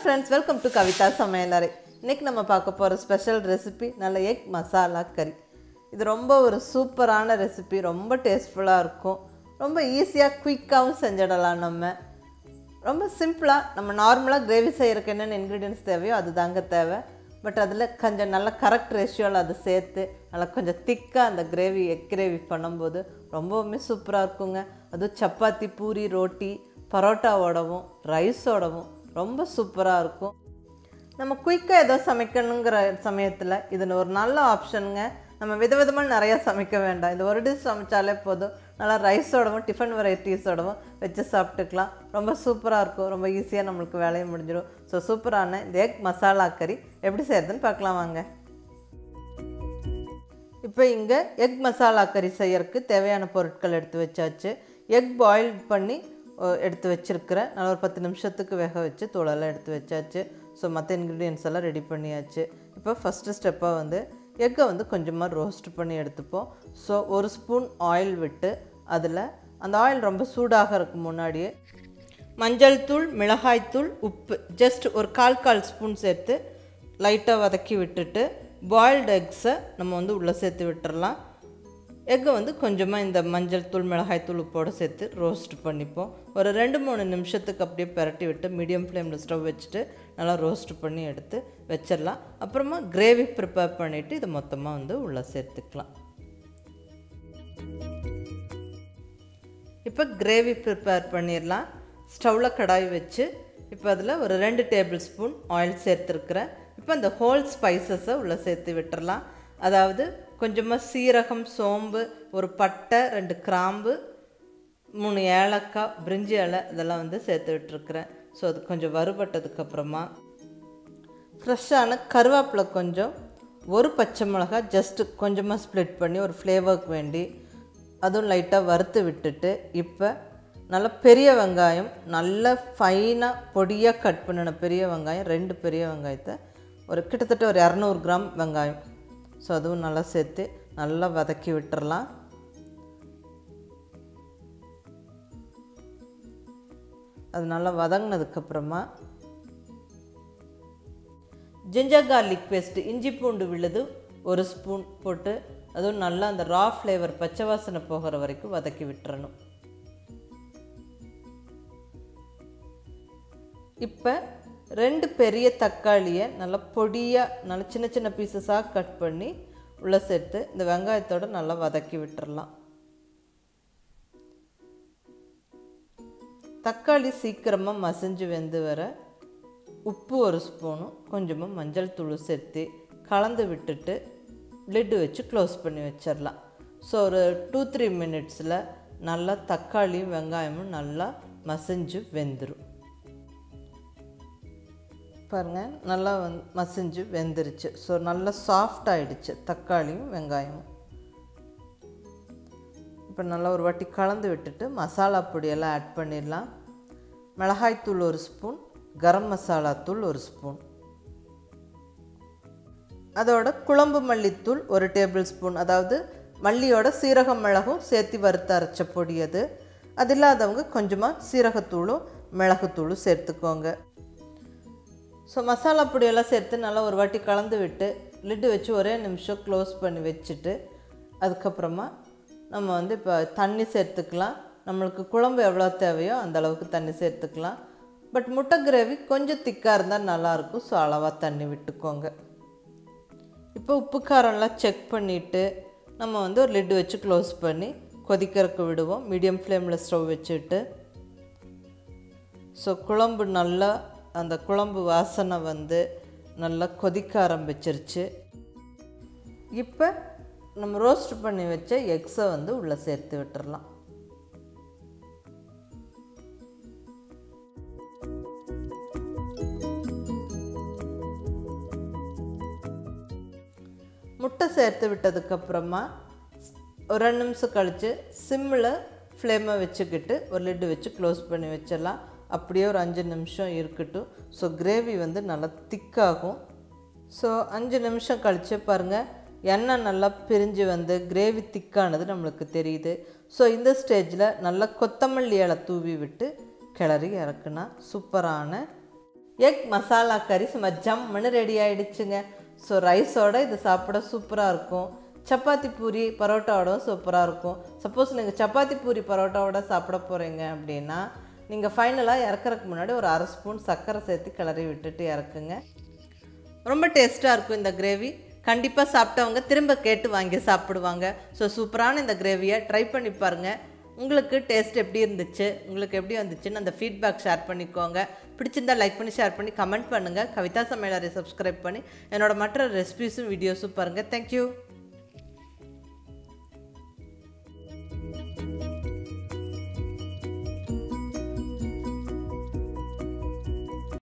friends welcome to Kavitha சமையலறை இன்னைக்கு நம்ம பார்க்க போகிற ஸ்பெஷல் ரெசிபி நல்ல எக் மசாலா கறி இது ரொம்ப ஒரு சூப்பரான ரெசிபி ரொம்ப டேஸ்ட்ஃபுல்லாக இருக்கும் ரொம்ப ஈஸியாக குயிக்காகவும் செஞ்சிடலாம் நம்ம ரொம்ப சிம்பிளாக நம்ம நார்மலாக கிரேவி செய்யறதுக்கு என்னென்ன இன்க்ரீடியன்ஸ் தேவையோ அது தாங்க தேவை பட் அதில் கொஞ்சம் நல்ல கரெக்ட் ரேஷியோவில் அதை சேர்த்து நல்லா கொஞ்சம் திக்காக அந்த கிரேவி எக் கிரேவி பண்ணும்போது ரொம்பவுமே சூப்பராக இருக்குங்க அதுவும் சப்பாத்தி பூரி ரோட்டி பரோட்டாவோடவும் ரைஸோடவும் ரொம்ப சூப்பராக இருக்கும் நம்ம குயிக்காக ஏதோ சமைக்கணுங்கிற சமயத்தில் இது ஒரு நல்ல ஆப்ஷனுங்க நம்ம விதவிதமாக நிறையா சமைக்க வேண்டாம் இந்த ஒரு டிஷ் சமைச்சாலே போதும் நல்லா ரைஸோடவும் டிஃபன் வெரைட்டிஸோடவும் வச்சு சாப்பிட்டுக்கலாம் ரொம்ப சூப்பராக இருக்கும் ரொம்ப ஈஸியாக நம்மளுக்கு வேலையை முடிஞ்சிடும் ஸோ சூப்பரான இந்த எக் மசாலா கறி எப்படி செய்கிறதுன்னு பார்க்கலாம் வாங்க இப்போ இங்கே எக் மசாலா கறி செய்யறதுக்கு தேவையான பொருட்கள் எடுத்து வச்சாச்சு எக் பாயில் பண்ணி ஓ, எடுத்து வச்சிருக்கிறேன் நல்லா ஒரு பத்து நிமிஷத்துக்கு வேக வச்சு தூளெல்லாம் எடுத்து வச்சாச்சு ஸோ மற்ற இன்க்ரீடியன்ஸ் எல்லாம் ரெடி பண்ணியாச்சு இப்போ ஃபஸ்ட்டு ஸ்டெப்பாக வந்து எக்கை வந்து கொஞ்சமாக ரோஸ்ட் பண்ணி எடுத்துப்போம் ஸோ ஒரு ஸ்பூன் ஆயில் விட்டு அதில் அந்த ஆயில் ரொம்ப சூடாகிறதுக்கு முன்னாடியே மஞ்சள் தூள் மிளகாய் தூள் உப்பு ஜஸ்ட் ஒரு கால் கால் ஸ்பூன் சேர்த்து லைட்டாக வதக்கி விட்டுட்டு பாயில்டு எக்ஸை நம்ம வந்து உள்ளே சேர்த்து விட்டுறலாம் எக்கை வந்து கொஞ்சமாக இந்த மஞ்சள் தூள் மிளகாய் தூள் உப்போடு சேர்த்து ரோஸ்ட் பண்ணிப்போம் ஒரு ரெண்டு மூணு நிமிஷத்துக்கு அப்படியே பிரட்டி விட்டு மீடியம் ஃப்ளேமில் ஸ்டவ் வச்சுட்டு நல்லா ரோஸ்ட் பண்ணி எடுத்து வச்சிடலாம் அப்புறமா கிரேவி ப்ரிப்பேர் பண்ணிவிட்டு இதை மொத்தமாக வந்து உள்ளே சேர்த்துக்கலாம் இப்போ கிரேவி ப்ரிப்பேர் பண்ணிடலாம் ஸ்டவ்வில் கடாய் வச்சு இப்போ அதில் ஒரு ரெண்டு டேபிள் ஸ்பூன் ஆயில் சேர்த்துருக்குறேன் இப்போ அந்த ஹோல் ஸ்பைசஸை உள்ளே சேர்த்து விட்டுறலாம் அதாவது கொஞ்சமாக சீரகம் சோம்பு ஒரு பட்டை ரெண்டு கிராம்பு மூணு ஏலக்காய் பிரிஞ்சி இலை இதெல்லாம் வந்து சேர்த்து விட்டுருக்குறேன் ஸோ அது கொஞ்சம் வறுபட்டதுக்கப்புறமா ஃப்ரெஷ்ஷான கருவேப்பிலை கொஞ்சம் ஒரு பச்சை மிளகா ஜஸ்ட்டு கொஞ்சமாக ஸ்ப்ளிட் பண்ணி ஒரு ஃப்ளேவருக்கு வேண்டி அதுவும் லைட்டாக வறுத்து விட்டுட்டு இப்போ நல்ல பெரிய வெங்காயம் நல்ல ஃபைனாக பொடியாக கட் பண்ணின பெரிய வெங்காயம் ரெண்டு பெரிய வெங்காயத்தை ஒரு கிட்டத்தட்ட ஒரு இரநூறு கிராம் வெங்காயம் ஸோ அதுவும் நல்லா சேர்த்து நல்லா வதக்கி விட்டுறலாம் அது நல்லா வதங்கினதுக்கப்புறமா ஜிஞ்சர் கார்லிக் பேஸ்ட்டு இஞ்சி பூண்டு விழுது ஒரு ஸ்பூன் போட்டு அதுவும் நல்லா அந்த ரா ஃப்ளேவர் பச்சை வாசனை போகிற வரைக்கும் வதக்கி விட்டுறணும் இப்போ ரெண்டு பெரிய தக்காளியை நல்லா பொடியாக நல்லா சின்ன சின்ன பீசஸாக கட் பண்ணி உள்ளே சேர்த்து இந்த வெங்காயத்தோடு நல்லா வதக்கி விட்டுறலாம் தக்காளி சீக்கிரமாக மசிஞ்சு வெந்து வர உப்பு ஒரு ஸ்பூனும் கொஞ்சமாக மஞ்சள் தூள் சேர்த்து கலந்து விட்டுட்டு லிட்டு வச்சு க்ளோஸ் பண்ணி வச்சிடலாம் ஸோ ஒரு டூ த்ரீ மினிட்ஸில் நல்லா தக்காளியும் வெங்காயமும் நல்லா மசிஞ்சு வெந்துடும் பாருங்கள் நல்லா வந் மசிஞ்சு வெந்துருச்சு ஸோ நல்லா சாஃப்ட் ஆயிடுச்சு தக்காளியும் வெங்காயமும் இப்போ நல்லா ஒரு வாட்டி கலந்து விட்டுட்டு மசாலா பொடியெல்லாம் ஆட் பண்ணிடலாம் மிளகாய்த்தூள் ஒரு ஸ்பூன் கரம் மசாலா தூள் ஒரு ஸ்பூன் அதோட குழம்பு மல்லித்தூள் ஒரு டேபிள் ஸ்பூன் அதாவது மல்லியோட சீரகம் மிளகும் சேர்த்து வறுத்து அரைச்ச பொடி அது அது இல்லாதவங்க கொஞ்சமாக சீரகத்தூளும் மிளகுத்தூளும் சேர்த்துக்கோங்க ஸோ மசாலா பொடியெல்லாம் சேர்த்து நல்லா ஒரு வாட்டி கலந்து விட்டு லிட்டு வச்சு ஒரே நிமிஷம் க்ளோஸ் பண்ணி வச்சுட்டு அதுக்கப்புறமா நம்ம வந்து இப்போ தண்ணி சேர்த்துக்கலாம் நம்மளுக்கு குழம்பு எவ்வளோ தேவையோ அந்த அளவுக்கு தண்ணி சேர்த்துக்கலாம் பட் முட்டை கிரேவி கொஞ்சம் திக்காக இருந்தால் நல்லாயிருக்கும் ஸோ அளவாக தண்ணி விட்டுக்கோங்க இப்போ உப்பு காரம்லாம் செக் பண்ணிவிட்டு நம்ம வந்து ஒரு லிட்டு வச்சு க்ளோஸ் பண்ணி கொதிக்கிறதுக்கு விடுவோம் மீடியம் ஃப்ளேமில் ஸ்டவ் வச்சுட்டு ஸோ குழம்பு நல்லா அந்த குழம்பு வாசனை வந்து நல்லா கொதிக்க ஆரம்பிச்சிருச்சு இப்போ நம்ம ரோஸ்ட் பண்ணி வச்ச எக்ஸை வந்து உள்ளே சேர்த்து விட்டுறலாம் முட்டை சேர்த்து விட்டதுக்கப்புறமா ஒரு ரெண்டு நிமிஷம் கழித்து சிம்மில் ஃப்ளேமை வச்சுக்கிட்டு ஒரு லிட்டு வச்சு க்ளோஸ் பண்ணி வச்சிடலாம் அப்படியே ஒரு அஞ்சு நிமிஷம் இருக்கட்டும் ஸோ கிரேவி வந்து நல்லா திக்காகும் ஸோ அஞ்சு நிமிஷம் கழித்து பாருங்கள் எண்ணெய் நல்லா பிரிஞ்சு வந்து கிரேவி திக்கானது நம்மளுக்கு தெரியுது ஸோ இந்த ஸ்டேஜில் நல்லா கொத்தமல்லி இலை தூவி விட்டு கிளறி இறக்குனா சூப்பரான எக் மசாலா கறி சும்மா ஜம்முன்னு ரெடி ஆயிடுச்சுங்க ஸோ ரைஸோட இது சாப்பிட சூப்பராக இருக்கும் சப்பாத்தி பூரி பரோட்டாவோட சூப்பராக இருக்கும் சப்போஸ் நீங்கள் சப்பாத்தி பூரி பரோட்டாவோட சாப்பிட போகிறீங்க அப்படின்னா நீங்கள் ஃபைனலாக இறக்குறதுக்கு முன்னாடி ஒரு அரை ஸ்பூன் சர்க்கரை சேர்த்து கிளறி விட்டுட்டு இறக்குங்க ரொம்ப டேஸ்ட்டாக இருக்கும் இந்த கிரேவி கண்டிப்பாக சாப்பிட்டவங்க திரும்ப கேட்டு வாங்கி சாப்பிடுவாங்க ஸோ சூப்பரான இந்த கிரேவியை ட்ரை பண்ணி பாருங்கள் உங்களுக்கு டேஸ்ட் எப்படி இருந்துச்சு உங்களுக்கு எப்படி வந்துச்சுன்னு அந்த ஃபீட்பேக் ஷேர் பண்ணிக்கோங்க பிடிச்சிருந்தா லைக் பண்ணி ஷேர் பண்ணி கமெண்ட் பண்ணுங்கள் கவிதா சமையலரை சப்ஸ்கிரைப் பண்ணி என்னோட மற்ற ரெசிபிஸும் வீடியோஸும் பாருங்கள் தேங்க்யூ